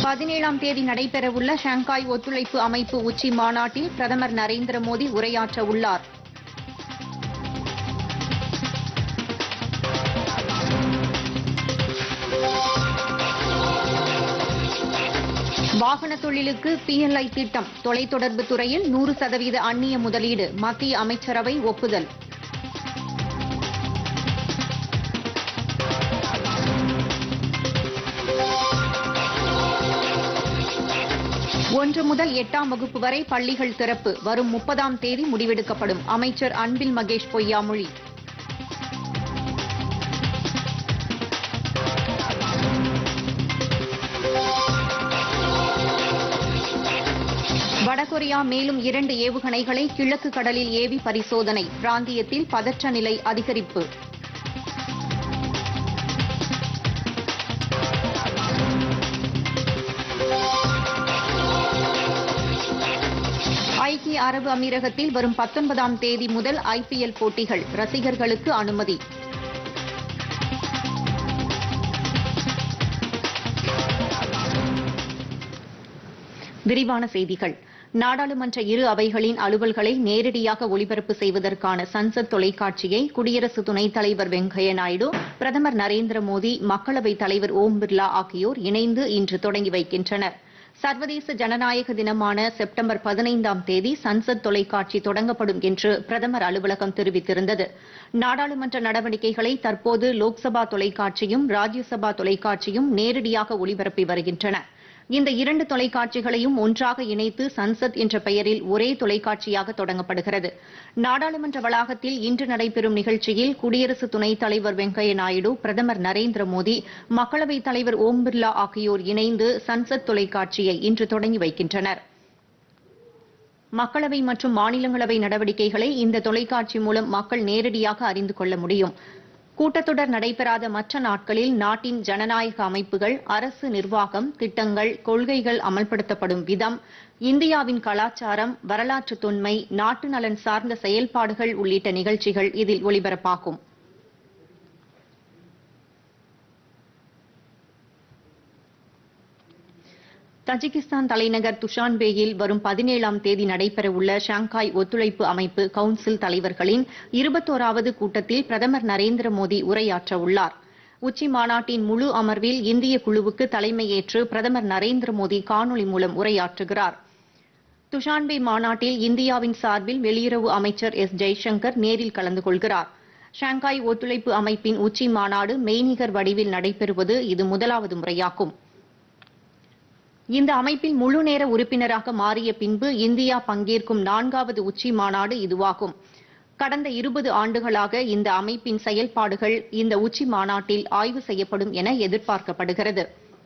பதினேழாம் தேதி நடைபெறவுள்ள ஷாங்காய் ஒத்துழைப்பு அமைப்பு உச்சி மாநாட்டில் பிரதமர் நரேந்திர மோடி உரையாற்ற உள்ளார் வாகன தொழிலுக்கு பிஎல்ஐ திட்டம் தொலைத்தொடர்பு துறையில் நூறு சதவீத அந்நிய முதலீடு மத்திய அமைச்சரவை ஒப்புதல் ஒன்று முதல் எட்டாம் வகுப்பு வரை பள்ளிகள் திறப்பு வரும் முப்பதாம் தேதி முடிவெடுக்கப்படும் அமைச்சர் அன்பில் மகேஷ் பொய்யாமொழி வடகொரியா மேலும் இரண்டு ஏவுகணைகளை கிழக்கு கடலில் ஏவி பரிசோதனை பிராந்தியத்தில் பதற்ற நிலை அதிகரிப்பு ஐக்கிய அரபு அமீரகத்தில் வரும் பத்தொன்பதாம் தேதி முதல் ஐபிஎல் போட்டிகள் ரசிகர்களுக்கு அனுமதி விரிவான செய்திகள் நாடாளுமன்ற இரு அவைகளின் அலுவல்களை நேரடியாக ஒளிபரப்பு செய்வதற்கான சன்சத் தொலைக்காட்சியை குடியரசு துணைத் தலைவர் வெங்கையா நாயுடு பிரதமர் நரேந்திர மோடி மக்களவைத் தலைவர் ஓம் பிர்லா ஆகியோர் இணைந்து இன்று தொடங்கி வைக்கின்றனர் சர்வதேச ஜனநாயக தினமான செப்டம்பர் பதினைந்தாம் தேதி சன்சத் தொலைக்காட்சி தொடங்கப்படும் என்று பிரதமர் அலுவலகம் தெரிவித்திருந்தது நாடாளுமன்ற நடவடிக்கைகளை தற்போது லோக்சபா தொலைக்காட்சியும் ராஜ்யசபா தொலைக்காட்சியும் நேரடியாக ஒளிபரப்பி வருகின்றன இந்த இரண்டு தொலைக்காட்சிகளையும் ஒன்றாக இணைத்து சன்சத் என்ற பெயரில் ஒரே தொலைக்காட்சியாக தொடங்கப்படுகிறது நாடாளுமன்ற வளாகத்தில் இன்று நடைபெறும் நிகழ்ச்சியில் குடியரசு துணைத் தலைவர் வெங்கையா நாயுடு பிரதமர் நரேந்திர மோடி மக்களவைத் தலைவர் ஓம் பிர்லா ஆகியோர் இணைந்து சன்சத் தொலைக்காட்சியை இன்று தொடங்கி வைக்கின்றனர் மக்களவை மற்றும் மாநிலங்களவை நடவடிக்கைகளை இந்த தொலைக்காட்சி மூலம் மக்கள் நேரடியாக அறிந்து கொள்ள முடியும் கூட்டத்தொடர் நடைபெறாத மற்ற நாட்களில் நாட்டின் ஜனநாயக அமைப்புகள் அரசு நிர்வாகம் திட்டங்கள் கொள்கைகள் அமல்படுத்தப்படும் விதம் இந்தியாவின் கலாச்சாரம் வரலாற்று தொன்மை நாட்டு நலன் சார்ந்த செயல்பாடுகள் உள்ளிட்ட நிகழ்ச்சிகள் இதில் ஒளிபரப்பாகும் தஜிகிஸ்தான் தலைநகர் துஷான்பேயில் வரும் பதினேழாம் தேதி நடைபெறவுள்ள ஷாங்காய் ஒத்துழைப்பு அமைப்பு கவுன்சில் தலைவர்களின் இருபத்தோராவது கூட்டத்தில் பிரதமர் நரேந்திர மோடி உரையாற்ற உள்ளார் உச்சி மாநாட்டின் முழு அமர்வில் இந்திய குழுவுக்கு தலைமையேற்று பிரதமர் நரேந்திர மோடி காணொலி மூலம் உரையாற்றுகிறார் துஷான்பே மாநாட்டில் இந்தியாவின் சார்பில் வெளியுறவு அமைச்சர் எஸ் ஜெய்சங்கர் நேரில் கலந்து கொள்கிறார் ஷாங்காய் ஒத்துழைப்பு அமைப்பின் உச்சி மாநாடு மெய்நிகர் வடிவில் நடைபெறுவது இது முதலாவது முறையாகும் இந்த அமைப்பில் முழு நேர உறுப்பினராக மாறிய பின்பு இந்தியா பங்கேற்கும் நான்காவது உச்சி மாநாடு இதுவாகும் கடந்த இருபது ஆண்டுகளாக இந்த அமைப்பின் செயல்பாடுகள் இந்த உச்சி மாநாட்டில் ஆய்வு செய்யப்படும் என எதிர்பார்க்கப்படுகிறது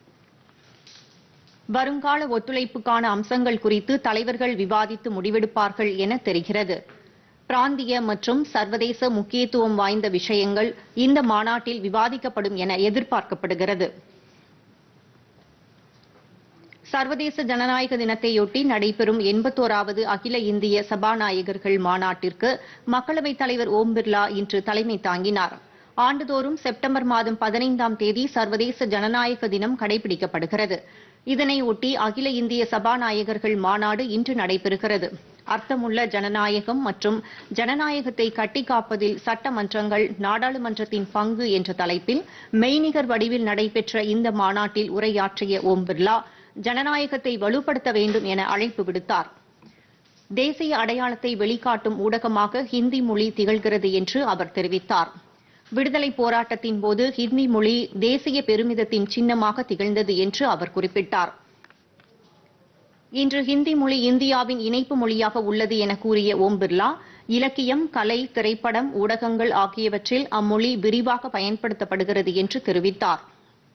வருங்கால ஒத்துழைப்புக்கான அம்சங்கள் குறித்து தலைவர்கள் விவாதித்து முடிவெடுப்பார்கள் என தெரிகிறது பிராந்திய மற்றும் சர்வதேச முக்கியத்துவம் வாய்ந்த விஷயங்கள் இந்த மாநாட்டில் விவாதிக்கப்படும் என எதிர்பார்க்கப்படுகிறது சர்வதேச ஜனநாயக தினத்தையொட்டி நடைபெறும் எண்பத்தோராவது அகில இந்திய சபாநாயகர்கள் மாநாட்டிற்கு மக்களவைத் தலைவர் ஓம் பிர்லா இன்று தலைமை தாங்கினார் ஆண்டுதோறும் செப்டம்பர் மாதம் பதினைந்தாம் தேதி சர்வதேச ஜனநாயக தினம் கடைபிடிக்கப்படுகிறது இதனையொட்டி அகில இந்திய சபாநாயகர்கள் மாநாடு இன்று நடைபெறுகிறது அர்த்தமுள்ள ஜனநாயகம் மற்றும் ஜனநாயகத்தை கட்டிக்காப்பதில் சட்டமன்றங்கள் நாடாளுமன்றத்தின் பங்கு என்ற தலைப்பில் மெய்நிகர் வடிவில் நடைபெற்ற இந்த மாநாட்டில் உரையாற்றிய ஓம் பிர்லா ஜனநாயகத்தை வலுப்படுத்த வேண்டும் என அழைப்பு விடுத்தார் தேசிய அடையாளத்தை வெளிக்காட்டும் ஊடகமாக ஹிந்தி மொழி திகழ்கிறது என்று அவர் தெரிவித்தார் விடுதலை போராட்டத்தின் போது ஹிந்தி மொழி தேசிய பெருமிதத்தின் சின்னமாக திகழ்ந்தது என்று அவர் குறிப்பிட்டார் இன்று ஹிந்தி மொழி இந்தியாவின் இணைப்பு மொழியாக உள்ளது என கூறிய ஓம் பிர்லா இலக்கியம் கலை திரைப்படம் ஊடகங்கள் ஆகியவற்றில் அம்மொழி விரிவாக பயன்படுத்தப்படுகிறது என்று தெரிவித்தார்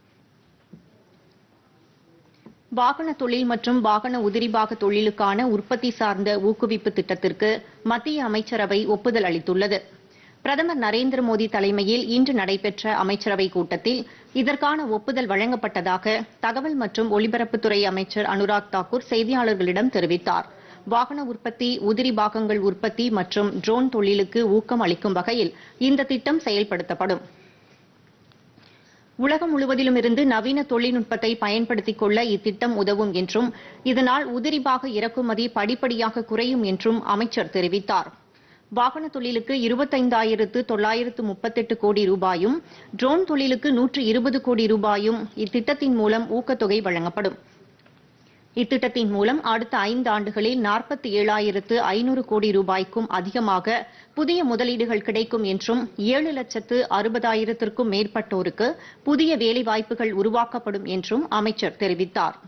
வாகன தொழில் மற்றும் வாகன உதிரிபாக தொழிலுக்கான உற்பத்தி சார்ந்த ஊக்குவிப்பு திட்டத்திற்கு மத்திய அமைச்சரவை ஒப்புதல் அளித்துள்ளது பிரதமர் நரேந்திர மோடி தலைமையில் இன்று நடைபெற்ற அமைச்சரவைக் கூட்டத்தில் இதற்கான ஒப்புதல் வழங்கப்பட்டதாக தகவல் மற்றும் ஒலிபரப்புத்துறை அமைச்சர் அனுராக் தாக்கூர் செய்தியாளர்களிடம் தெரிவித்தார் வாகன உற்பத்தி உதிரி பாகங்கள் உற்பத்தி மற்றும் ட்ரோன் தொழிலுக்கு ஊக்கம் அளிக்கும் வகையில் இந்த திட்டம் செயல்படுத்தப்படும் உலகம் முழுவதிலும் இருந்து நவீன தொழில்நுட்பத்தை பயன்படுத்திக் கொள்ள இத்திட்டம் உதவும் என்றும் இதனால் உதிரிபாக இறக்குமதி படிப்படியாக குறையும் என்றும் அமைச்சர் தெரிவித்தார் வாகன தொழிலுக்கு இருபத்தைந்தாயிரத்து தொள்ளாயிரத்து முப்பத்தெட்டு கோடி ரூபாயும் ட்ரோன் தொழிலுக்கு நூற்று இருபது கோடி ரூபாயும் இத்திட்டத்தின் மூலம் ஊக்கத்தொகை வழங்கப்படும் இத்திட்டத்தின் மூலம் அடுத்த ஐந்து ஆண்டுகளில் நாற்பத்தி ஏழாயிரத்து ஐநூறு கோடி ரூபாய்க்கும் அதிகமாக புதிய முதலீடுகள் கிடைக்கும் என்றும் ஏழு லட்சத்து அறுபதாயிரத்திற்கும் மேற்பட்டோருக்கு புதிய வேலைவாய்ப்புகள் உருவாக்கப்படும் என்றும் அமைச்சர் தெரிவித்தார்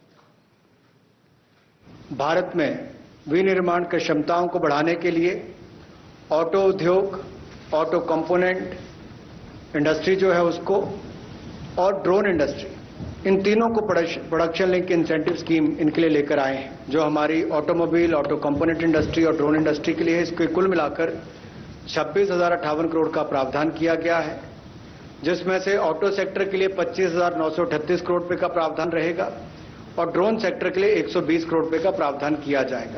भारत में विनिर्माण की क्षमताओं को बढ़ाने के लिए ऑटो उद्योग ऑटो कंपोनेंट इंडस्ट्री जो है उसको और ड्रोन इंडस्ट्री इन तीनों को प्रोडक्शन लिंक इंसेंटिव स्कीम इनके लिए लेकर आए हैं जो हमारी ऑटोमोबाइल ऑटो कंपोनेंट इंडस्ट्री और ड्रोन इंडस्ट्री के लिए इसको कुल मिलाकर छब्बीस हजार अट्ठावन करोड़ का प्रावधान किया गया है जिसमें से ऑटो सेक्टर के लिए पच्चीस हजार नौ सौ अठतीस करोड़ रुपए का प्रावधान रहेगा और ड्रोन सेक्टर के लिए 120 करोड़ रुपए का प्रावधान किया जाएगा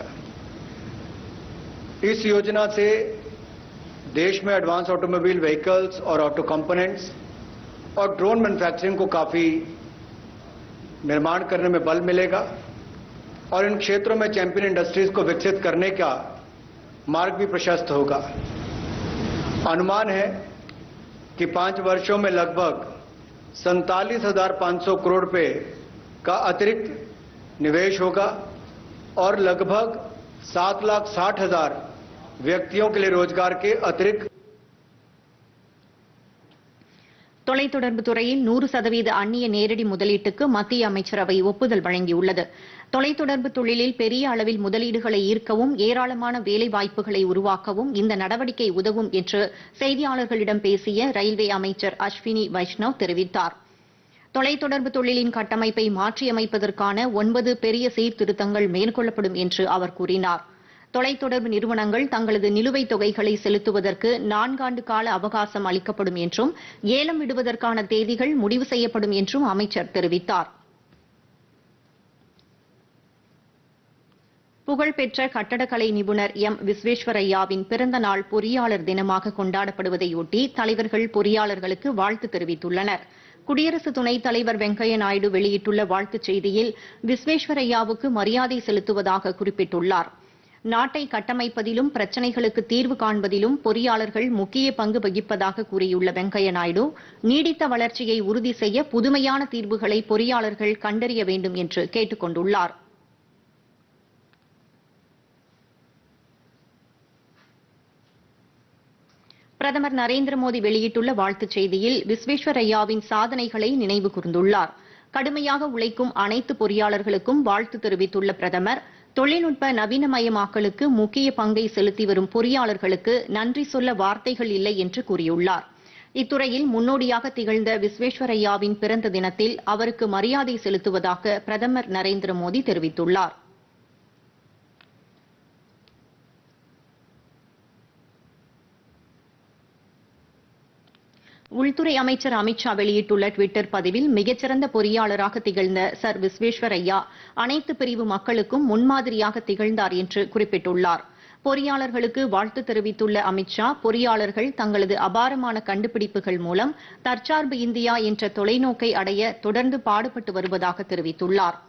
इस योजना से देश में एडवांस ऑटोमोबाइल व्हीकल्स और ऑटो कंपोनेंट्स और ड्रोन मैन्युफैक्चरिंग को काफी निर्माण करने में बल मिलेगा और इन क्षेत्रों में चैंपियन इंडस्ट्रीज को विकसित करने का मार्ग भी प्रशस्त होगा अनुमान है कि पांच वर्षों में लगभग सैतालीस हजार पांच सौ करोड़ रुपए का अतिरिक्त निवेश होगा और लगभग सात लाख साठ हजार व्यक्तियों के लिए रोजगार के अतिरिक्त தொலைத்தொடர்பு துறையில் நூறு சதவீத அந்நிய நேரடி முதலீட்டுக்கு மத்திய அமைச்சரவை ஒப்புதல் வழங்கியுள்ளது தொலைத்தொடர்பு தொழிலில் பெரிய அளவில் முதலீடுகளை ஈர்க்கவும் ஏராளமான வேலைவாய்ப்புகளை உருவாக்கவும் இந்த நடவடிக்கை உதவும் என்று செய்தியாளர்களிடம் பேசிய ரயில்வே அமைச்சர் அஸ்வினி வைஷ்ணவ் தெரிவித்தார் தொலைத்தொடர்பு தொழிலின் கட்டமைப்பை மாற்றியமைப்பதற்கான ஒன்பது பெரிய சீர்திருத்தங்கள் மேற்கொள்ளப்படும் என்று அவர் கூறினார் தொலைத்தொடர்பு நிறுவனங்கள் தங்களது நிலுவைத் தொகைகளை செலுத்துவதற்கு நான்காண்டு கால அவகாசம் அளிக்கப்படும் என்றும் ஏலம் விடுவதற்கான தேதிகள் முடிவு செய்யப்படும் என்றும் அமைச்சர் தெரிவித்தார் புகழ்பெற்ற கட்டடக்கலை நிபுணர் எம் விஸ்வேஸ்வரய்யாவின் பிறந்த நாள் பொறியாளர் தினமாக கொண்டாடப்படுவதையொட்டி தலைவர்கள் பொறியாளர்களுக்கு வாழ்த்து தெரிவித்துள்ளனர் குடியரசு துணைத் தலைவர் வெங்கையா நாயுடு வெளியிட்டுள்ள வாழ்த்துச் செய்தியில் விஸ்வேஸ்வரய்யாவுக்கு மரியாதை செலுத்துவதாக குறிப்பிட்டுள்ளார் நாட்டை கட்டமைப்பதிலும் பிரச்சினைகளுக்கு தீர்வு காண்பதிலும் பொறியாளர்கள் முக்கிய பங்கு வகிப்பதாக கூறியுள்ள வெங்கையா நாயுடு நீடித்த வளர்ச்சியை உறுதி செய்ய புதுமையான தீர்வுகளை பொறியாளர்கள் கண்டறிய வேண்டும் என்று கேட்டுக் கொண்டுள்ளார் பிரதமர் நரேந்திர மோடி வெளியிட்டுள்ள வாழ்த்துச் செய்தியில் விஸ்வேஸ்வரய்யாவின் சாதனைகளை நினைவு கூர்ந்துள்ளார் கடுமையாக உழைக்கும் அனைத்து பொறியாளர்களுக்கும் வாழ்த்து தெரிவித்துள்ள பிரதமர் தொழில்நுட்ப நவீனமயமாக்கலுக்கு முக்கிய பங்கை செலுத்தி வரும் பொறியாளர்களுக்கு நன்றி சொல்ல வார்த்தைகள் இல்லை என்று கூறியுள்ளார் இத்துறையில் முன்னோடியாக திகழ்ந்த விஸ்வேஸ்வரய்யாவின் பிறந்த தினத்தில் அவருக்கு மரியாதை செலுத்துவதாக பிரதமர் நரேந்திர மோடி தெரிவித்துள்ளார் உள்துறை அமைச்சர் அமித்ஷா வெளியிட்டுள்ள டுவிட்டர் பதிவில் மிகச்சிறந்த பொறியாளராக திகழ்ந்த சர் விஸ்வேஸ்வரய்யா அனைத்து பிரிவு மக்களுக்கும் முன்மாதிரியாக திகழ்ந்தார் என்று குறிப்பிட்டுள்ளார் பொறியாளர்களுக்கு வாழ்த்து தெரிவித்துள்ள அமித்ஷா பொறியாளர்கள் தங்களது அபாரமான கண்டுபிடிப்புகள் மூலம் தற்சார்பு இந்தியா என்ற தொலைநோக்கை அடைய தொடர்ந்து பாடுபட்டு வருவதாக தெரிவித்துள்ளார்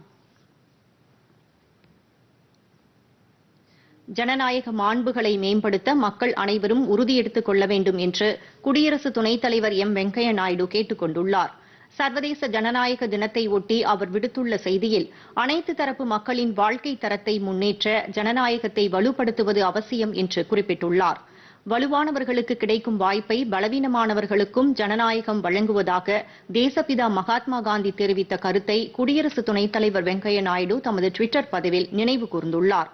ஜனநாயக மாண்புகளை மேம்படுத்த மக்கள் அனைவரும் உறுதியெடுத்துக் கொள்ள வேண்டும் என்று குடியரசு துணைத் தலைவர் எம் வெங்கையா நாயுடு கேட்டுக் கொண்டுள்ளார் சர்வதேச ஜனநாயக தினத்தை ஒட்டி அவர் விடுத்துள்ள செய்தியில் அனைத்து தரப்பு மக்களின் வாழ்க்கை தரத்தை முன்னேற்ற ஜனநாயகத்தை வலுப்படுத்துவது அவசியம் என்று குறிப்பிட்டுள்ளார் வலுவானவர்களுக்கு கிடைக்கும் வாய்ப்பை பலவீனமானவர்களுக்கும் ஜனநாயகம் வழங்குவதாக தேசப்பிதா மகாத்மா காந்தி தெரிவித்த கருத்தை குடியரசு துணைத் தலைவர் வெங்கையா நாயுடு தமது டுவிட்டர் பதிவில் நினைவு கூர்ந்துள்ளார்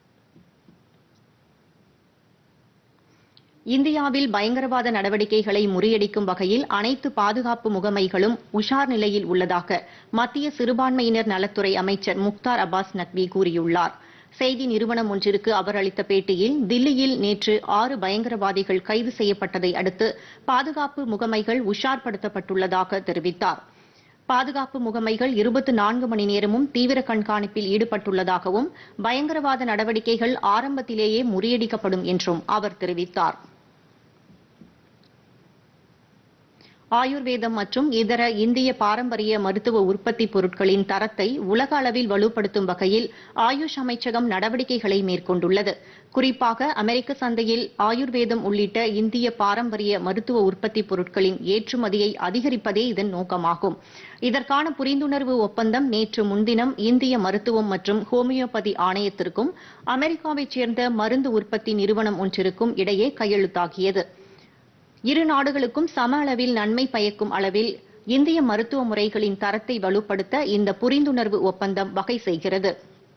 இந்தியாவில் பயங்கரவாத நடவடிக்கைகளை முறியடிக்கும் வகையில் அனைத்து பாதுகாப்பு முகமைகளும் உஷார் நிலையில் உள்ளதாக மத்திய சிறுபான்மையினர் நலத்துறை அமைச்சர் முக்தார் அப்பாஸ் நக்வி கூறியுள்ளார் செய்தி நிறுவனம் ஒன்றிற்கு அவர் அளித்த பேட்டியில் தில்லியில் நேற்று ஆறு பயங்கரவாதிகள் கைது செய்யப்பட்டதை அடுத்து பாதுகாப்பு முகமைகள் உஷார்படுத்தப்பட்டுள்ளதாக தெரிவித்தார் பாதுகாப்பு முகமைகள் இருபத்தி நான்கு மணி நேரமும் தீவிர கண்காணிப்பில் ஈடுபட்டுள்ளதாகவும் பயங்கரவாத நடவடிக்கைகள் ஆரம்பத்திலேயே முறியடிக்கப்படும் என்றும் அவர் தெரிவித்தார் ஆயுர்வேதம் மற்றும் இதர இந்திய பாரம்பரிய மருத்துவ உற்பத்தி பொருட்களின் தரத்தை உலக அளவில் வலுப்படுத்தும் வகையில் ஆயுஷ் அமைச்சகம் நடவடிக்கைகளை மேற்கொண்டுள்ளது குறிப்பாக அமெரிக்க சந்தையில் ஆயுர்வேதம் உள்ளிட்ட இந்திய பாரம்பரிய மருத்துவ உற்பத்தி பொருட்களின் ஏற்றுமதியை அதிகரிப்பதே இதன் நோக்கமாகும் இதற்கான புரிந்துணர்வு ஒப்பந்தம் நேற்று முன்தினம் இந்திய மருத்துவம் மற்றும் ஹோமியோபதி ஆணையத்திற்கும் அமெரிக்காவைச் சேர்ந்த மருந்து உற்பத்தி நிறுவனம் ஒன்றிற்கும் இடையே கையெழுத்தாகியது இரு நாடுகளுக்கும் சம அளவில் நன்மை பயக்கும் அளவில் இந்திய மருத்துவ முறைகளின் தரத்தை வலுப்படுத்த இந்த புரிந்துணர்வு ஒப்பந்தம் வகை செய்கிறது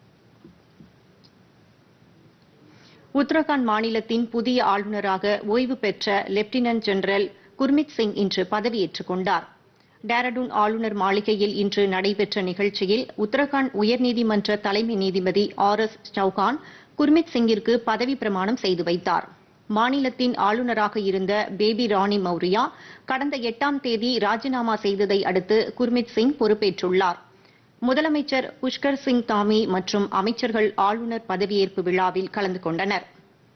உத்தரகாண்ட் மாநிலத்தின் புதிய ஆளுநராக ஓய்வு பெற்ற லெப்டினன்ட் ஜெனரல் குர்மித் சிங் இன்று பதவியேற்றுக் கொண்டார் டேரடூன் ஆளுநர் மாளிகையில் இன்று நடைபெற்ற நிகழ்ச்சியில் உத்தரகாண்ட் உயர்நீதிமன்ற தலைமை நீதிபதி ஆர் எஸ் சௌகான் குர்மித் சிங்கிற்கு பதவி பிரமாணம் செய்து வைத்தார் மாநிலத்தின் ஆளுநராக இருந்த பேபி ராணி மௌரியா கடந்த எட்டாம் தேதி ராஜினாமா செய்ததை அடுத்து குர்மித் சிங் பொறுப்பேற்றுள்ளார் முதலமைச்சர் புஷ்கர் சிங் தாமி மற்றும் அமைச்சர்கள் ஆளுநர் பதவியேற்பு விழாவில் கலந்து கொண்டனர்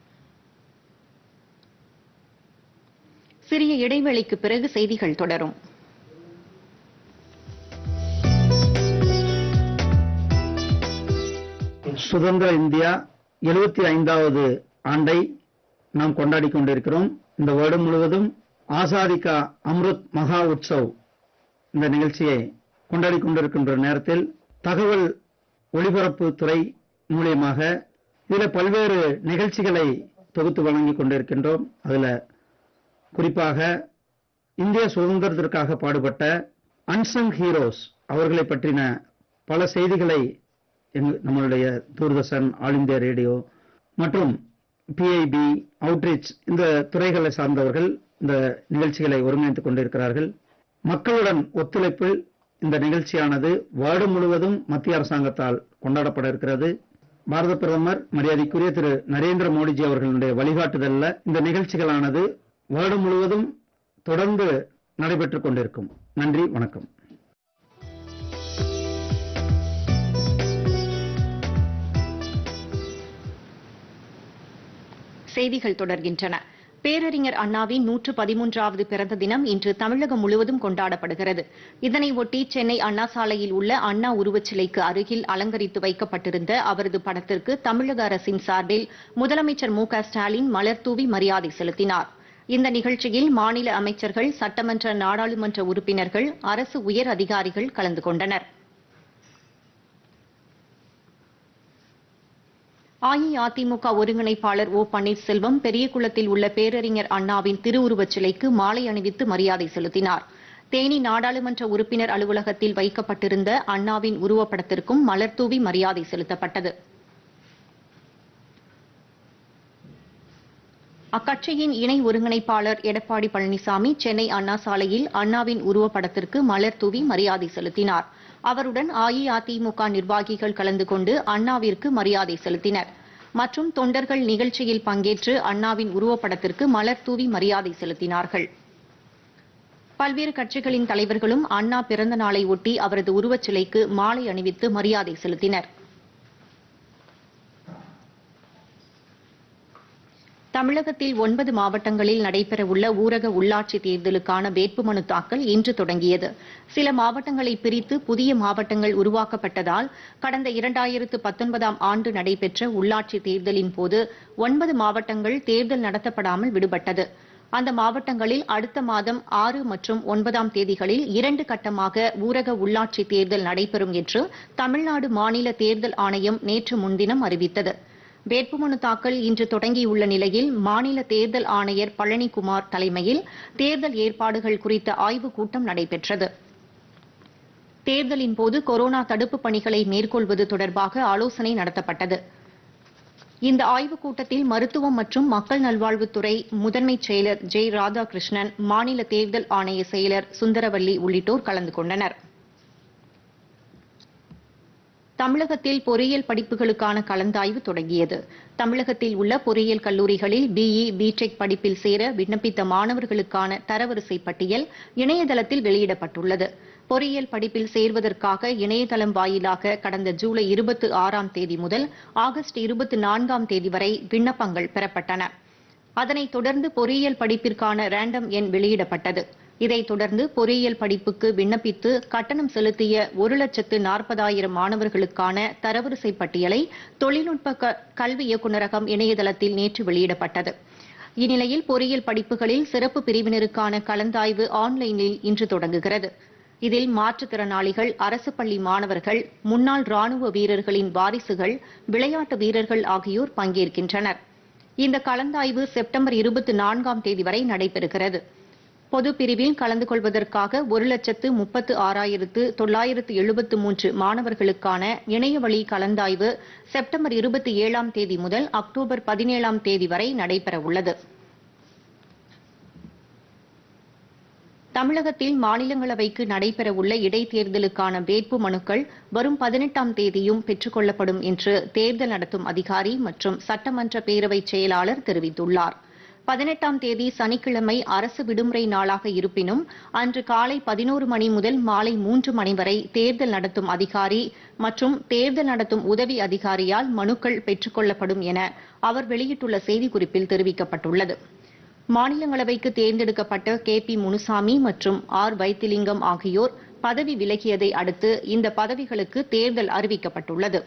சிறிய இடைவெளிக்கு பிறகு செய்திகள் தொடரும் சுதந்திர இந்தியா எழுபத்தி ஐந்தாவது ஆண்டை நாம் கொண்டாடி கொண்டிருக்கிறோம் இந்த வருடம் முழுவதும் ஆசாதி கா அம்ருத் மகா உற்சவ் இந்த நிகழ்ச்சியை கொண்டாடி கொண்டிருக்கின்ற நேரத்தில் தகவல் ஒளிபரப்பு துறை மூலியமாக இதில் பல்வேறு நிகழ்ச்சிகளை தொகுத்து வழங்கி கொண்டிருக்கின்றோம் அதில் குறிப்பாக இந்திய சுதந்திரத்திற்காக பாடுபட்ட அன்சங் ஹீரோஸ் அவர்களை பற்றின பல செய்திகளை எங்க- நம்மளுடைய தூர்தர்ஷன் ஆல் இந்தியா ரேடியோ மற்றும் பிஐபி அவுட்ரீச் இந்த துறைகளை சார்ந்தவர்கள் இந்த நிகழ்ச்சிகளை ஒருங்கிணைத்துக் கொண்டிருக்கிறார்கள் மக்களுடன் ஒத்துழைப்பில் இந்த நிகழ்ச்சியானது வருடம் முழுவதும் மத்திய அரசாங்கத்தால் கொண்டாடப்பட இருக்கிறது பாரத பிரதமர் மரியாதைக்குரிய திரு நரேந்திர மோடிஜி அவர்களுடைய வழிகாட்டுதல்ல இந்த நிகழ்ச்சிகளானது வருடம் முழுவதும் தொடர்ந்து நடைபெற்றுக் கொண்டிருக்கும் நன்றி வணக்கம் செய்திகள் தொடர்கின்றன பேரறிஞர் அண்ணாவின் நூற்று பதிமூன்றாவது பிறந்த தினம் இன்று தமிழகம் முழுவதும் கொண்டாடப்படுகிறது இதனையொட்டி சென்னை அண்ணா சாலையில் உள்ள அண்ணா உருவச்சிலைக்கு அருகில் அலங்கரித்து வைக்கப்பட்டிருந்த அவரது படத்திற்கு தமிழக அரசின் சார்பில் முதலமைச்சர் மு க ஸ்டாலின் மலர்தூவி மரியாதை செலுத்தினார் இந்த நிகழ்ச்சியில் மாநில அமைச்சர்கள் சட்டமன்ற நாடாளுமன்ற உறுப்பினர்கள் அரசு உயர் அதிகாரிகள் கலந்து கொண்டனர் அஇஅதிமுக ஒருங்கிணைப்பாளர் ஓ பன்னீர்செல்வம் பெரியகுளத்தில் உள்ள பேரறிஞர் அண்ணாவின் திருவுருவச் சிலைக்கு மாலை அணிவித்து மரியாதை செலுத்தினார் தேனி நாடாளுமன்ற உறுப்பினர் அலுவலகத்தில் வைக்கப்பட்டிருந்த அண்ணாவின் உருவப்படத்திற்கும் மலர்தூவி மரியாதை செலுத்தப்பட்டது அக்கட்சியின் இணை ஒருங்கிணைப்பாளர் எடப்பாடி பழனிசாமி சென்னை அண்ணா சாலையில் அண்ணாவின் உருவப்படத்திற்கு மலர் தூவி மரியாதை செலுத்தினார் அவருடன் அஇஅதிமுக நிர்வாகிகள் கலந்து கொண்டு அண்ணாவிற்கு மரியாதை செலுத்தினர் மற்றும் தொண்டர்கள் நிகழ்ச்சியில் பங்கேற்று அண்ணாவின் உருவப்படத்திற்கு மலர் தூவி மரியாதை செலுத்தினார்கள் பல்வேறு கட்சிகளின் தலைவர்களும் அண்ணா பிறந்த நாளை ஒட்டி அவரது உருவச் சிலைக்கு மாலை அணிவித்து மரியாதை செலுத்தினர் தமிழகத்தில் ஒன்பது மாவட்டங்களில் நடைபெறவுள்ள ஊரக உள்ளாட்சி தேர்தலுக்கான வேட்புமனு தாக்கல் இன்று தொடங்கியது சில மாவட்டங்களை பிரித்து புதிய மாவட்டங்கள் உருவாக்கப்பட்டதால் கடந்த இரண்டாயிரத்து பத்தொன்பதாம் ஆண்டு நடைபெற்ற உள்ளாட்சி தேர்தலின் போது ஒன்பது மாவட்டங்கள் தேர்தல் நடத்தப்படாமல் விடுபட்டது அந்த மாவட்டங்களில் அடுத்த மாதம் ஆறு மற்றும் ஒன்பதாம் தேதிகளில் இரண்டு கட்டமாக ஊரக உள்ளாட்சி தேர்தல் நடைபெறும் என்று தமிழ்நாடு மாநில தேர்தல் ஆணையம் நேற்று முன்தினம் அறிவித்தது வேட்புமனு தாக்கல் இன்று தொடங்கியுள்ள நிலையில் மாநில தேர்தல் ஆணையர் பழனிக்குமார் தலைமையில் தேர்தல் ஏற்பாடுகள் குறித்த ஆய்வுக் கூட்டம் நடைபெற்றது தேர்தலின் போது கொரோனா தடுப்புப் பணிகளை மேற்கொள்வது தொடர்பாக ஆலோசனை நடத்தப்பட்டது இந்த ஆய்வுக் கூட்டத்தில் மருத்துவம் மற்றும் மக்கள் நல்வாழ்வுத்துறை முதன்மைச் செயலர் ஜெய் ராதாகிருஷ்ணன் மாநில தேர்தல் ஆணைய செயலர் சுந்தரவல்லி உள்ளிட்டோர் கலந்து கொண்டனர் தமிழகத்தில் பொறியியல் படிப்புகளுக்கான கலந்தாய்வு தொடங்கியது தமிழகத்தில் உள்ள பொறியியல் கல்லூரிகளில் பிஇ பிடெக் படிப்பில் சேர விண்ணப்பித்த மாணவர்களுக்கான தரவரிசை பட்டியல் இணையதளத்தில் வெளியிடப்பட்டுள்ளது பொறியியல் படிப்பில் சேர்வதற்காக இணையதளம் வாயிலாக கடந்த ஜூலை இருபத்தி ஆறாம் தேதி முதல் ஆகஸ்ட் இருபத்தி நான்காம் தேதி வரை விண்ணப்பங்கள் பெறப்பட்டன அதனைத் தொடர்ந்து பொறியியல் படிப்பிற்கான ரேண்டம் எண் வெளியிடப்பட்டது இதைத் தொடர்ந்து பொறியியல் படிப்புக்கு விண்ணப்பித்து கட்டணம் செலுத்திய ஒரு லட்சத்து நாற்பதாயிரம் மாணவர்களுக்கான தரவரிசை பட்டியலை தொழில்நுட்ப க- கல்வி இயக்குநரகம் இணையதளத்தில் நேற்று வெளியிடப்பட்டது இந்நிலையில் பொறியியல் படிப்புகளில் சிறப்பு பிரிவினருக்கான கலந்தாய்வு ஆன்லைனில் இன்று தொடங்குகிறது இதில் மாற்றுத்திறனாளிகள் அரசு பள்ளி மாணவர்கள் முன்னாள் ராணுவ வீரர்களின் வாரிசுகள் விளையாட்டு வீரர்கள் ஆகியோர் பங்கேற்கின்றனர் இந்த கலந்தாய்வு செப்டம்பர் இருபத்தி நான்காம் தேதி வரை நடைபெறுகிறது பொது பிரிவில் கலந்து கொள்வதற்காக ஒரு லட்சத்து முப்பத்து ஆறாயிரத்து தொள்ளாயிரத்து எழுபத்து மூன்று மாணவர்களுக்கான இணையவழி கலந்தாய்வு செப்டம்பர் இருபத்தி ஏழாம் தேதி முதல் அக்டோபர் பதினேழாம் தேதி வரை நடைபெறவுள்ளது தமிழகத்தில் மாநிலங்களவைக்கு நடைபெறவுள்ள இடைத்தேர்தலுக்கான வேட்பு மனுக்கள் வரும் பதினெட்டாம் தேதியும் பெற்றுக் கொள்ளப்படும் என்று தேர்தல் நடத்தும் அதிகாரி மற்றும் சட்டமன்ற பேரவைச் செயலாளர் தெரிவித்துள்ளார் பதினெட்டாம் தேதி சனிக்கிழமை அரசு விடுமுறை நாளாக இருப்பினும் அன்று காலை பதினோரு மணி முதல் மாலை மூன்று மணி வரை தேர்தல் நடத்தும் அதிகாரி மற்றும் தேர்தல் நடத்தும் உதவி அதிகாரியால் மனுக்கள் பெற்றுக் கொள்ளப்படும் என அவர் வெளியிட்டுள்ள செய்திக்குறிப்பில் தெரிவிக்கப்பட்டுள்ளது மாநிலங்களவைக்கு தேர்ந்தெடுக்கப்பட்ட கே பி முனுசாமி மற்றும் ஆர் வைத்திலிங்கம் ஆகியோர் பதவி விலகியதை அடுத்து இந்த பதவிகளுக்கு தேர்தல் அறிவிக்கப்பட்டுள்ளது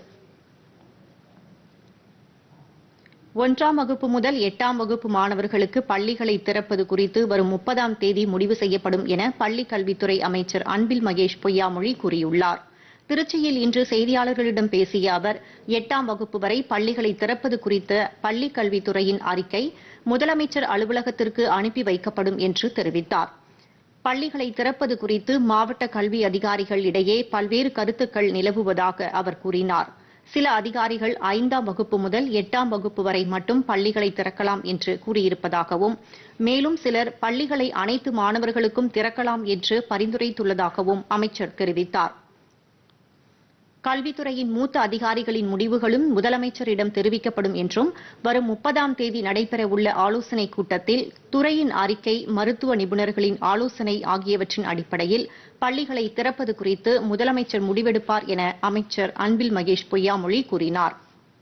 ஒன்றாம் வகுப்பு முதல் எட்டாம் வகுப்பு மாணவர்களுக்கு பள்ளிகளை திறப்பது குறித்து வரும் முப்பதாம் தேதி முடிவு செய்யப்படும் என பள்ளிக் கல்வித்துறை அமைச்சர் அன்பில் மகேஷ் பொய்யாமொழி கூறியுள்ளார் திருச்சியில் இன்று செய்தியாளர்களிடம் பேசிய அவர் எட்டாம் வகுப்பு வரை பள்ளிகளை திறப்பது குறித்த பள்ளிக் கல்வித்துறையின் அறிக்கை முதலமைச்சர் அலுவலகத்திற்கு அனுப்பி வைக்கப்படும் என்று தெரிவித்தார் பள்ளிகளை திறப்பது குறித்து மாவட்ட கல்வி அதிகாரிகள் இடையே பல்வேறு கருத்துக்கள் நிலவுவதாக அவர் கூறினார் சில அதிகாரிகள் ஐந்தாம் வகுப்பு முதல் எட்டாம் வகுப்பு வரை மட்டும் பள்ளிகளை திறக்கலாம் என்று கூறியிருப்பதாகவும் மேலும் சிலர் பள்ளிகளை அனைத்து மாணவர்களுக்கும் திறக்கலாம் என்று பரிந்துரைத்துள்ளதாகவும் அமைச்சர் தெரிவித்தார் கல்வித்துறையின் மூத்த அதிகாரிகளின் முடிவுகளும் முதலமைச்சரிடம் தெரிவிக்கப்படும் என்றும் வரும் முப்பதாம் தேதி நடைபெறவுள்ள ஆலோசனைக் கூட்டத்தில் துறையின் அறிக்கை மருத்துவ நிபுணர்களின் ஆலோசனை ஆகியவற்றின் அடிப்படையில் பள்ளிகளை திறப்பது குறித்து முதலமைச்சர் முடிவெடுப்பார் என அமைச்சர் அன்பில் மகேஷ் பொய்யாமொழி கூறினார்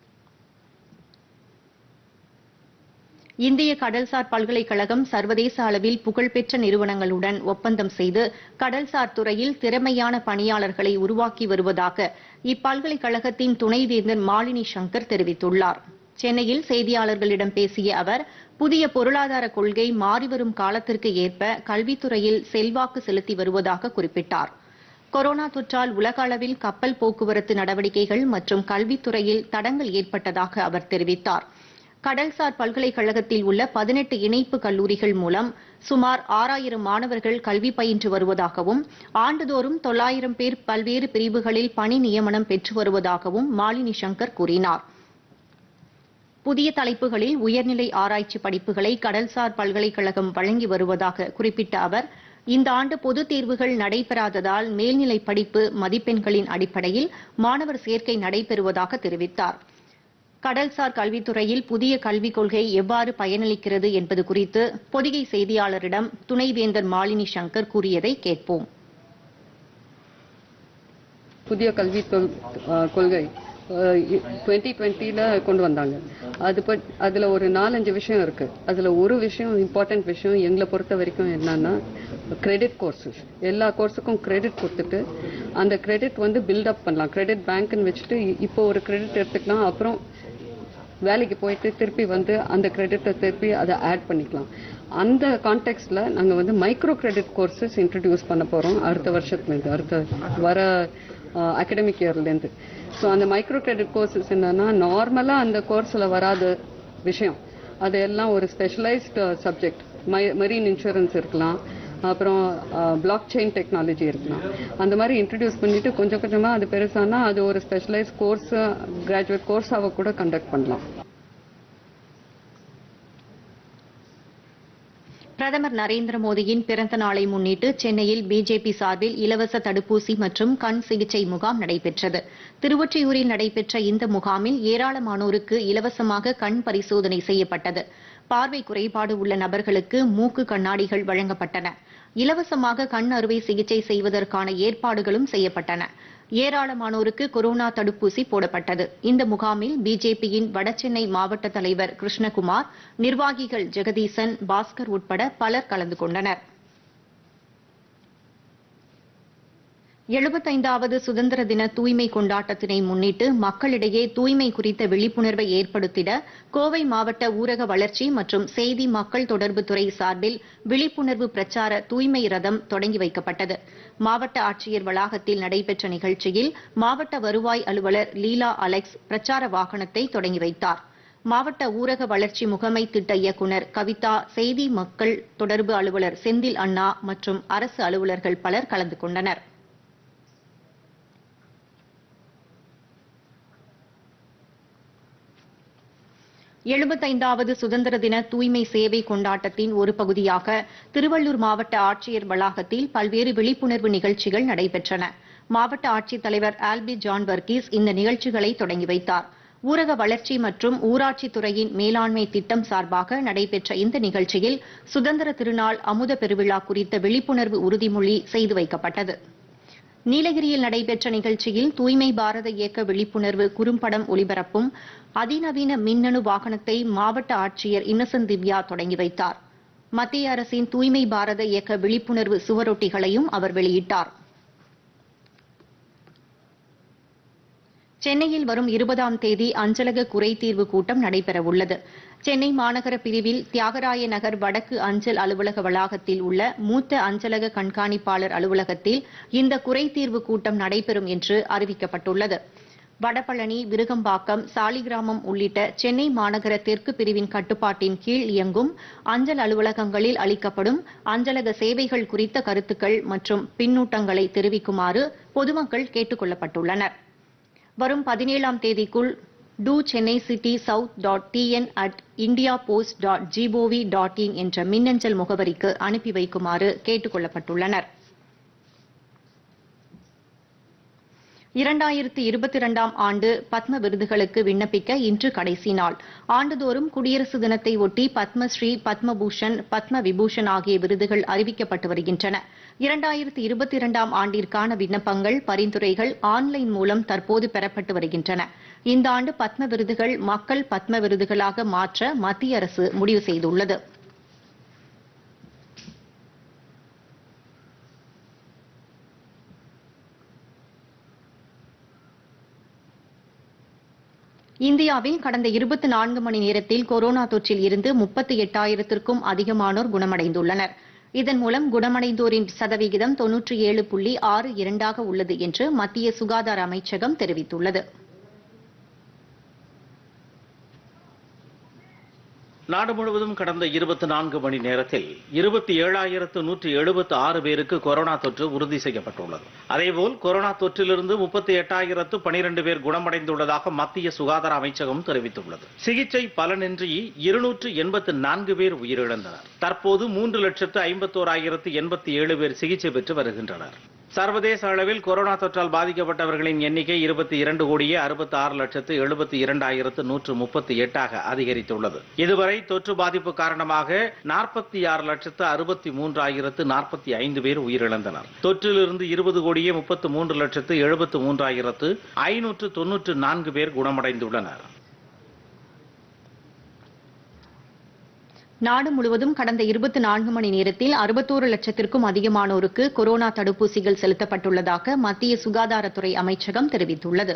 இந்திய கடல்சார் பல்கலைக்கழகம் சர்வதேச அளவில் புகழ்பெற்ற நிறுவனங்களுடன் ஒப்பந்தம் செய்து கடல்சார் துறையில் திறமையான பணியாளர்களை உருவாக்கி வருவதாக இப்பல்கலைக்கழகத்தின் துணைவேந்தர் மாலினி சங்கர் தெரிவித்துள்ளார் சென்னையில் செய்தியாளர்களிடம் பேசிய அவர் புதிய பொருளாதார கொள்கை மாறிவரும் காலத்திற்கு ஏற்ப கல்வித்துறையில் செல்வாக்கு செலுத்தி வருவதாக குறிப்பிட்டார் கொரோனா தொற்றால் உலக அளவில் கப்பல் போக்குவரத்து நடவடிக்கைகள் மற்றும் கல்வித்துறையில் தடங்கள் ஏற்பட்டதாக அவர் தெரிவித்தார் கடல்சார் பல்கலைக்கழகத்தில் உள்ள பதினெட்டு இணைப்பு கல்லூரிகள் மூலம் சுமார் ஆறாயிரம் மாணவர்கள் கல்வி பயின்று வருவதாகவும் ஆண்டுதோறும் தொள்ளாயிரம் பேர் பல்வேறு பிரிவுகளில் பணி நியமனம் பெற்று வருவதாகவும் மாலினி சங்கர் கூறினார் புதிய தலைப்புகளில் உயர்நிலை ஆராய்ச்சி படிப்புகளை கடல்சார் பல்கலைக்கழகம் வழங்கி வருவதாக குறிப்பிட்ட அவர் இந்த ஆண்டு பொதுத் தேர்வுகள் நடைபெறாததால் மேல்நிலை படிப்பு மதிப்பெண்களின் அடிப்படையில் மாணவர் சேர்க்கை நடைபெறுவதாக தெரிவித்தார் கடல்சார் கல்வித்துறையில் புதிய கல்விக் கொள்கை எவ்வாறு பயனளிக்கிறது என்பது குறித்து பொதிகை செய்தியாளரிடம் துணைவேந்தர் மாலினி சங்கர் கூறியதை கேட்போம் புதிய கல்வி தொல்- அஹ் கொள்கை டுவெண்ட்டி டுவெண்ட்டியில் கொண்டு வந்தாங்க அது பட் அதில் ஒரு நாலஞ்சு விஷயம் இருக்கு அதில் ஒரு விஷயம் இம்பார்ட்டன்ட் விஷயம் எங்களை பொறுத்த வரைக்கும் என்னன்னா கிரெடிட் கோர்ஸஸ் எல்லா கோர்ஸுக்கும் கிரெடிட் கொடுத்துட்டு அந்த கிரெடிட் வந்து பில்டப் பண்ணலாம் கிரெடிட் பேங்க்னு வச்சுட்டு இ- இப்போ ஒரு கிரெடிட் எடுத்துக்கலாம் அப்புறம் வேலைக்கு போயிட்டு திருப்பி வந்து அந்த கிரெடிட்டை திருப்பி அதை ஆட் பண்ணிக்கலாம் அந்த கான்டெக்ட்ல நாங்க வந்து மைக்ரோ கிரெடிட் கோர்சஸ் இன்ட்ரடியூஸ் பண்ண போறோம் அடுத்த வருஷத்துலேருந்து அடுத்த வர அகடமிக் இயர்லேருந்து ஸோ அந்த மைக்ரோ கிரெடிட் கோர்சஸ் என்னன்னா நார்மலா அந்த கோர்ஸ்ல வராத விஷயம் அதெல்லாம் ஒரு ஸ்பெஷலைஸ்டு சப்ஜெக்ட் மெரீன் இன்சூரன்ஸ் இருக்கலாம் அப்புறம் பிளாக் செயின் டெக்னாலஜி இருக்கலாம் அந்த மாதிரி இன்ட்ரடியூஸ் பண்ணிட்டு கொஞ்சம் கொஞ்சமா அது பெருசானா அது ஒரு ஸ்பெஷலைஸ் கோர்ஸ் கிராஜுவேட் கோர்ஸாக கூட கண்டக்ட் பண்ணலாம் பிரதமர் நரேந்திர மோடியின் பிறந்த நாளை முன்னிட்டு சென்னையில் பிஜேபி சார்பில் இலவச தடுப்பூசி மற்றும் கண் சிகிச்சை முகாம் நடைபெற்றது திருவொற்றியூரில் நடைபெற்ற இந்த முகாமில் ஏராளமானோருக்கு இலவசமாக கண் பரிசோதனை செய்யப்பட்டது பார்வை குறைபாடு உள்ள நபர்களுக்கு மூக்கு கண்ணாடிகள் வழங்கப்பட்டன இலவசமாக கண் அறுவை சிகிச்சை செய்வதற்கான ஏற்பாடுகளும் செய்யப்பட்டன ஏராளமானோருக்கு கொரோனா தடுப்பூசி போடப்பட்டது இந்த முகாமில் பிஜேபியின் வடசென்னை மாவட்ட தலைவர் கிருஷ்ணகுமார் நிர்வாகிகள் ஜெகதீசன் பாஸ்கர் உட்பட பலர் கலந்து கொண்டனர் எழுபத்தைந்தாவது சுதந்திர தின தூய்மை கொண்டாட்டத்தினை முன்னிட்டு மக்களிடையே தூய்மை குறித்த விழிப்புணர்வை ஏற்படுத்திட கோவை மாவட்ட ஊரக வளர்ச்சி மற்றும் செய்தி மக்கள் தொடர்புத்துறை சார்பில் விழிப்புணர்வு பிரச்சார தூய்மை ரதம் தொடங்கி வைக்கப்பட்டது மாவட்ட ஆட்சியர் வளாகத்தில் நடைபெற்ற நிகழ்ச்சியில் மாவட்ட வருவாய் அலுவலர் லீலா அலெக்ஸ் பிரச்சார வாகனத்தை தொடங்கி வைத்தார் மாவட்ட ஊரக வளர்ச்சி முகமை திட்ட இயக்குநர் கவிதா செய்தி மக்கள் தொடர்பு அலுவலர் செந்தில் அண்ணா மற்றும் அரசு அலுவலர்கள் பலர் கலந்து கொண்டனர் எழுபத்தைந்தாவது சுதந்திர தின தூய்மை சேவை கொண்டாட்டத்தின் ஒரு பகுதியாக திருவள்ளூர் மாவட்ட ஆட்சியர் வளாகத்தில் பல்வேறு விழிப்புணர்வு நிகழ்ச்சிகள் நடைபெற்றன மாவட்ட ஆட்சித்தலைவர் ஆல்பி ஜான் வர்கீஸ் இந்த நிகழ்ச்சிகளை தொடங்கி வைத்தார் ஊரக வளர்ச்சி மற்றும் ஊராட்சித் துறையின் மேலாண்மை திட்டம் சார்பாக நடைபெற்ற இந்த நிகழ்ச்சியில் சுதந்திர திருநாள் அமுத பெருவிழா குறித்த விழிப்புணர்வு உறுதிமொழி செய்து வைக்கப்பட்டது நீலகிரியில் நடைபெற்ற நிகழ்ச்சியில் தூய்மை பாரத இயக்க விழிப்புணர்வு குறும்படம் ஒளிபரப்பும் அதிநவீன மின்னணு வாகனத்தை மாவட்ட ஆட்சியர் இன்னசென்ட் திவ்யா தொடங்கி வைத்தார் மத்திய அரசின் தூய்மை பாரத இயக்க விழிப்புணர்வு சுவரொட்டிகளையும் அவர் வெளியிட்டார் சென்னையில் வரும் இருபதாம் தேதி அஞ்சலக குறைதீர்வு கூட்டம் நடைபெறவுள்ளது சென்னை மாநகர பிரிவில் தியாகராய நகர் வடக்கு அஞ்சல் அலுவலக வளாகத்தில் உள்ள மூத்த அஞ்சலக கண்காணிப்பாளர் அலுவலகத்தில் இந்த குறைதீர்வு கூட்டம் நடைபெறும் என்று அறிவிக்கப்பட்டுள்ளது வடபழனி விருகம்பாக்கம் சாலிகிராமம் உள்ளிட்ட சென்னை மாநகர தெற்கு பிரிவின் கட்டுப்பாட்டின் கீழ் இயங்கும் அஞ்சல் அலுவலகங்களில் அளிக்கப்படும் அஞ்சலக சேவைகள் குறித்த கருத்துக்கள் மற்றும் பின்னூட்டங்களை தெரிவிக்குமாறு பொதுமக்கள் கேட்டுக் கொள்ளப்பட்டுள்ளனர் வரும் பதினேழாம் தேதிக்குள் to Chennai city south dot TN at India post dot GOV dot in என்ற மின்னஞ்சல் முகவரிக்கு அனுப்பி வைக்குமாறு கேட்டுக் கொள்ளப்பட்டுள்ளனர் இரண்டாயிரத்தி இருபத்தி இரண்டாம் ஆண்டு பத்ம விருதுகளுக்கு விண்ணப்பிக்க இன்று கடைசி நாள் ஆண்டுதோறும் குடியரசு தினத்தை ஒட்டி பத்மஸ்ரீ பத்மபூஷன் பத்ம விபூஷன் ஆகிய விருதுகள் அறிவிக்கப்பட்டு வருகின்றன இரண்டாயிரத்தி இருபத்தி இரண்டாம் ஆண்டிற்கான விண்ணப்பங்கள் பரிந்துரைகள் ஆன்லைன் மூலம் தற்போது பெறப்பட்டு வருகின்றன இந்த ஆண்டு பத்ம விருதுகள் மக்கள் பத்ம விருதுகளாக மாற்ற மத்திய அரசு முடிவு செய்துள்ளது இந்தியாவில் கடந்த இருபத்தி நான்கு மணி நேரத்தில் கொரோனா தொற்றில் இருந்து முப்பத்தி எட்டாயிரத்திற்கும் அதிகமானோர் குணமடைந்துள்ளனர் இதன் மூலம் குணமடைந்தோரின் சதவிகிதம் தொன்னூற்றி ஏழு புள்ளி ஆறு இரண்டாக உள்ளது என்று மத்திய சுகாதார அமைச்சகம் தெரிவித்துள்ளது நாடு முழுவதும் கடந்த இருபத்தி நான்கு மணி நேரத்தில் இருபத்தி ஏழாயிரத்து நூற்றி எழுபத்தி ஆறு பேருக்கு கொரோனா தொற்று உறுதி செய்யப்பட்டுள்ளது அதேபோல் கொரோனா தொற்றிலிருந்து முப்பத்தி எட்டாயிரத்து பனிரெண்டு பேர் குணமடைந்துள்ளதாக மத்திய சுகாதார அமைச்சகம் தெரிவித்துள்ளது சிகிச்சை பலனின்றி இருநூற்று எண்பத்து நான்கு பேர் உயிரிழந்தனர் தற்போது மூன்று லட்சத்து ஐம்பத்தோராயிரத்து எண்பத்தி ஏழு பேர் சிகிச்சை பெற்று வருகின்றனர் சர்வதேச அளவில் கொரோனா தொற்றால் பாதிக்கப்பட்டவர்களின் எண்ணிக்கை இருபத்தி இரண்டு கோடியே அறுபத்தி ஆறு லட்சத்து எழுபத்தி இரண்டாயிரத்து நூற்று முப்பத்தி எட்டாக அதிகரித்துள்ளது இதுவரை தொற்று பாதிப்பு காரணமாக நாற்பத்தி ஆறு லட்சத்து அறுபத்தி மூன்றாயிரத்து நாற்பத்தி ஐந்து பேர் உயிரிழந்தனர் தொற்றிலிருந்து இருபது கோடியே முப்பத்து மூன்று லட்சத்து எழுபத்து மூன்றாயிரத்து ஐநூற்று தொன்னூற்று நான்கு பேர் குணமடைந்துள்ளனர் நாடு முழுவதும் கடந்த இருபத்தி நான்கு மணி நேரத்தில் அறுபத்தோரு லட்சத்திற்கும் அதிகமானோருக்கு கொரோனா தடுப்பூசிகள் செலுத்தப்பட்டுள்ளதாக மத்திய சுகாதாரத்துறை அமைச்சகம் தெரிவித்துள்ளது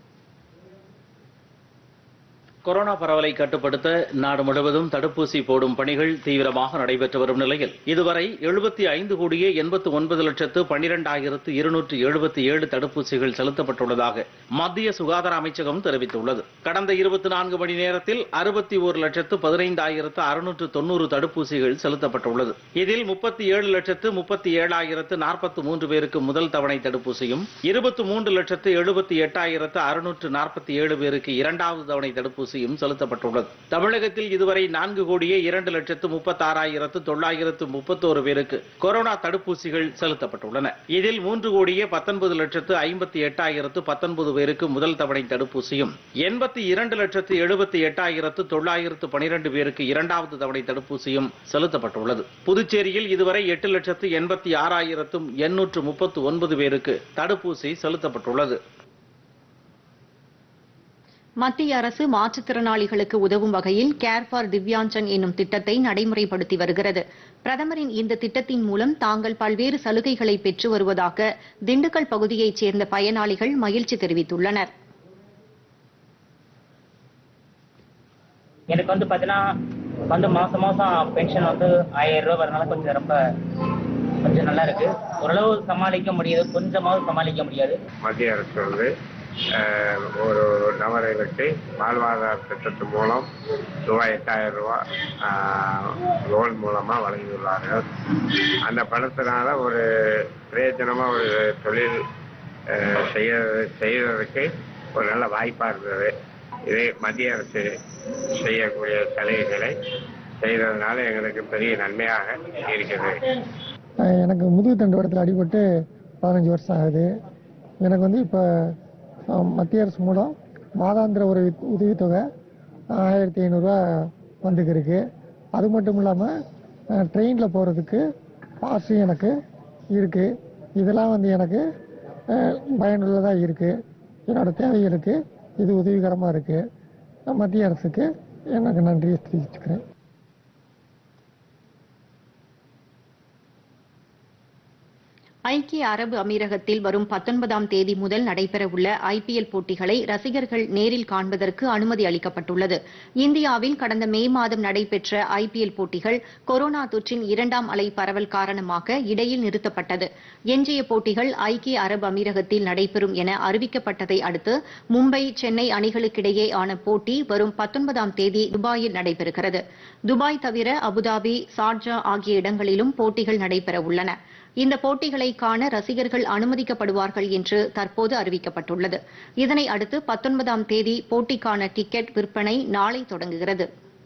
கொரோனா பரவலை கட்டுப்படுத்த நாடு முழுவதும் தடுப்பூசி போடும் பணிகள் தீவிரமாக நடைபெற்று வரும் நிலையில் இதுவரை எழுபத்தி ஐந்து கோடியே எண்பத்து ஒன்பது லட்சத்து பன்னிரெண்டாயிரத்து இருநூற்று எழுபத்தி ஏழு தடுப்பூசிகள் செலுத்தப்பட்டுள்ளதாக மத்திய சுகாதார அமைச்சகம் தெரிவித்துள்ளது கடந்த இருபத்தி நான்கு மணி நேரத்தில் அறுபத்தி ஒரு லட்சத்து பதினைந்தாயிரத்து அறுநூற்று தொண்ணூறு தடுப்பூசிகள் செலுத்தப்பட்டுள்ளது இதில் முப்பத்தி ஏழு லட்சத்து முப்பத்தி ஏழாயிரத்து நாற்பத்தி மூன்று பேருக்கு முதல் தவணை தடுப்பூசியும் இருபத்தி மூன்று லட்சத்து எழுபத்தி எட்டாயிரத்து அறுநூற்று நாற்பத்தி ஏழு பேருக்கு இரண்டாவது தவணை தடுப்பூசியும் செலுத்தப்பட்டுள்ளது தமிழகத்தில் இதுவரை நான்கு கோடியே இரண்டு லட்சத்து முப்பத்தாறாயிரத்து தொள்ளாயிரத்து முப்பத்தோரு பேருக்கு கொரோனா தடுப்பூசிகள் செலுத்தப்பட்டுள்ளன இதில் மூன்று கோடியே பத்தொன்பது லட்சத்து ஐம்பத்தி எட்டாயிரத்து பத்தொன்பது பேருக்கு முதல் தவணை தடுப்பூசியும் எண்பத்தி இரண்டு லட்சத்து எழுபத்தி எட்டாயிரத்து தொள்ளாயிரத்து பனிரெண்டு பேருக்கு இரண்டாவது தவணை தடுப்பூசியும் செலுத்தப்பட்டுள்ளது புதுச்சேரியில் இதுவரை எட்டு லட்சத்து எண்பத்தி ஆறாயிரத்தும் எண்ணூற்று முப்பத்து ஒன்பது பேருக்கு தடுப்பூசி செலுத்தப்பட்டுள்ளது மத்திய அரசு மாற்றுத்திறனாளிகளுக்கு உதவும் வகையில் கேர் ஃபார் திவ்யாஞ்சன் என்னும் திட்டத்தை நடைமுறைப்படுத்தி வருகிறது பிரதமரின் இந்த திட்டத்தின் மூலம் தாங்கள் பல்வேறு சலுகைகளை பெற்று வருவதாக திண்டுக்கல் பகுதியைச் சேர்ந்த பயனாளிகள் மகிழ்ச்சி தெரிவித்துள்ளனர் எனக்கு வந்து பார்த்தீங்கன்னா வந்து மாசம் மாசம் பென்ஷன் வந்து ஆயிரம் ரூபாய் வரனால கொஞ்சம் ரொம்ப கொஞ்சம் நல்லா இருக்கு ஓரளவு சமாளிக்க முடியுது கொஞ்சமாவது சமாளிக்க முடியாது மத்திய அரசு வந்து அஹ், ஒரு நபர்களுக்கு வாழ்வாதார திட்டத்தின் மூலம் ரூபாய் எட்டாயிரம் ரூபாய் லோன் மூலமா வழங்கியுள்ளார்கள் அந்த பணத்தினால ஒரு பிரயோஜனமா ஒரு தொழில் அஹ், செய்ய செய்யறதுக்கு ஒரு நல்ல வாய்ப்பா இருந்தது இதே மத்திய அரசு செய்யக்கூடிய சலுகைகளை செய்ததுனால எங்களுக்கு பெரிய நன்மையாக இருக்கிறது அஹ் எனக்கு முதுகு தண்டுவடத்தில் அடிபட்டு பதினஞ்சு வருஷம் ஆகுது எனக்கு வந்து இப்போ மத்திய அரசு மூலம் மாதாந்திர ஒரு உதவித்தொகை ஆயிரத்தி ஐநூறுரூவா வந்துக்கிருக்கு அது மட்டும் இல்லாமல் ட்ரெயினில் போகிறதுக்கு பாஸும் எனக்கு இருக்குது இதெல்லாம் வந்து எனக்கு அஹ், பயனுள்ளதாக இருக்குது என்னோட தேவைகளுக்கு இது உதவிகரமாக இருக்குது மத்திய அரசுக்கு எனக்கு நன்றியை தெரிவிச்சுக்கிறேன் ஐக்கிய அரபு அமீரகத்தில் வரும் பத்தொன்பதாம் தேதி முதல் நடைபெறவுள்ள ஐபிஎல் போட்டிகளை ரசிகர்கள் நேரில் காண்பதற்கு அனுமதி அளிக்கப்பட்டுள்ளது இந்தியாவில் கடந்த மே மாதம் நடைபெற்ற ஐபிஎல் போட்டிகள் கொரோனா தொற்றின் இரண்டாம் அலை பரவல் காரணமாக இடையில் நிறுத்தப்பட்டது எஞ்சிய போட்டிகள் ஐக்கிய அரபு அமீரகத்தில் நடைபெறும் என அறிவிக்கப்பட்டதை அடுத்து மும்பை சென்னை அணிகளுக்கிடையே ஆன போட்டி வரும் பத்தொன்பதாம் தேதி துபாயில் நடைபெறுகிறது துபாய் தவிர அபுதாபி சார்ஜா ஆகிய இடங்களிலும் போட்டிகள் நடைபெற உள்ளன இந்த போட்டிகளை காண ரசிகர்கள் அனுமதிக்கப்படுவார்கள் என்று தற்போது அறிவிக்கப்பட்டுள்ளது இதனை அடுத்து பத்தொன்பதாம் தேதி போட்டிக்கான டிக்கெட் விற்பனை நாளை தொடங்குகிறது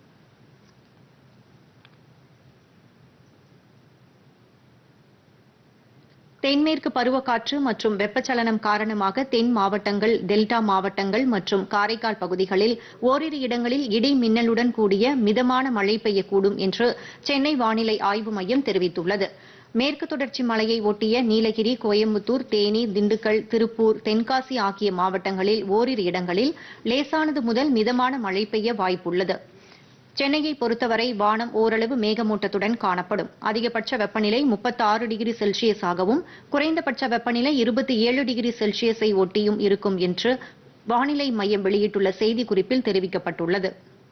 தென்மேற்கு பருவக்காற்று மற்றும் வெப்பச்சலனம் காரணமாக தென் மாவட்டங்கள் டெல்டா மாவட்டங்கள் மற்றும் காரைக்கால் பகுதிகளில் ஓரிரு இடங்களில் இடி மின்னலுடன் கூடிய மிதமான மழை பெய்யக்கூடும் என்று சென்னை வானிலை ஆய்வு மையம் தெரிவித்துள்ளது மேற்கு தொடர்ச்சி மலையை ஒட்டிய நீலகிரி கோயம்புத்தூர் தேனி திண்டுக்கல் திருப்பூர் தென்காசி ஆகிய மாவட்டங்களில் ஓரிரு இடங்களில் லேசானது முதல் மிதமான மழை பெய்ய வாய்ப்புள்ளது சென்னையை பொறுத்தவரை வானம் ஓரளவு மேகமூட்டத்துடன் காணப்படும் அதிகபட்ச வெப்பநிலை 36 டிகிரி செல்சியஸாகவும் குறைந்தபட்ச வெப்பநிலை 27 டிகிரி செல்சியஸை ஒட்டியும் இருக்கும் என்று வானிலை மையம் வெளியிட்டுள்ள செய்திக்குறிப்பில் தெரிவிக்கப்பட்டுள்ளது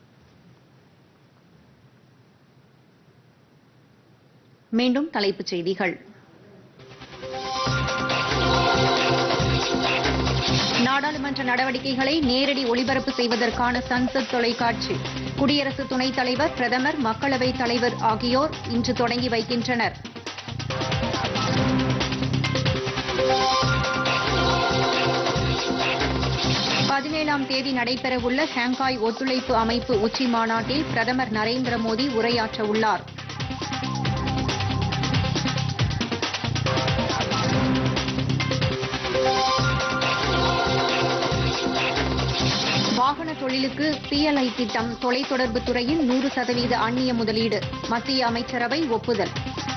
மீண்டும் தலைப்புச் செய்திகள் நாடாளுமன்ற நடவடிக்கைகளை நேரடி ஒளிபரப்பு செய்வதற்கான சன்சத் தொலைக்காட்சி குடியரசு துணைத் தலைவர் பிரதமர் மக்களவைத் தலைவர் ஆகியோர் இன்று தொடங்கி வைக்கின்றனர் பதினேழாம் தேதி நடைபெறவுள்ள ஷாங்காய் ஒத்துழைப்பு அமைப்பு உச்சி மாநாட்டில் பிரதமர் நரேந்திர மோடி உரையாற்ற உள்ளார் வாகன தொழிலுக்கு பிஎல்ஐ திட்டம் தொலைத்தொடர்பு துறையில் நூறு சதவீத அந்நிய முதலீடு மத்திய அமைச்சரவை ஒப்புதல்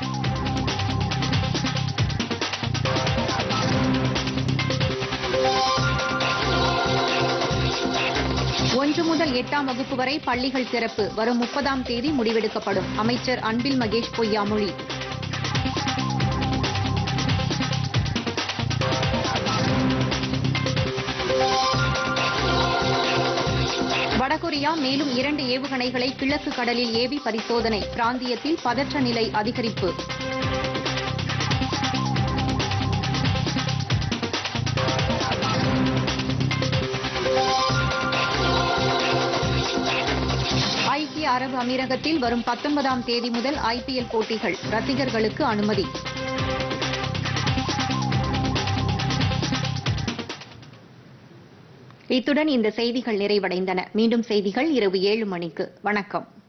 ஒன்று முதல் எட்டாம் வகுப்பு வரை பள்ளிகள் திறப்பு வரும் முப்பதாம் தேதி முடிவெடுக்கப்படும் அமைச்சர் அன்பில் மகேஷ் பொய்யாமொழி வடகொரியா மேலும் இரண்டு ஏவுகணைகளை கிழக்கு கடலில் ஏவி பரிசோதனை பிராந்தியத்தில் பதற்ற நிலை அதிகரிப்பு ஐக்கிய அரபு அமீரகத்தில் வரும் பத்தொன்பதாம் தேதி முதல் ஐபிஎல் போட்டிகள் ரசிகர்களுக்கு அனுமதி இத்துடன் இந்த செய்திகள் நிறைவடைந்தன மீண்டும் செய்திகள் இரவு ஏழு மணிக்கு வணக்கம்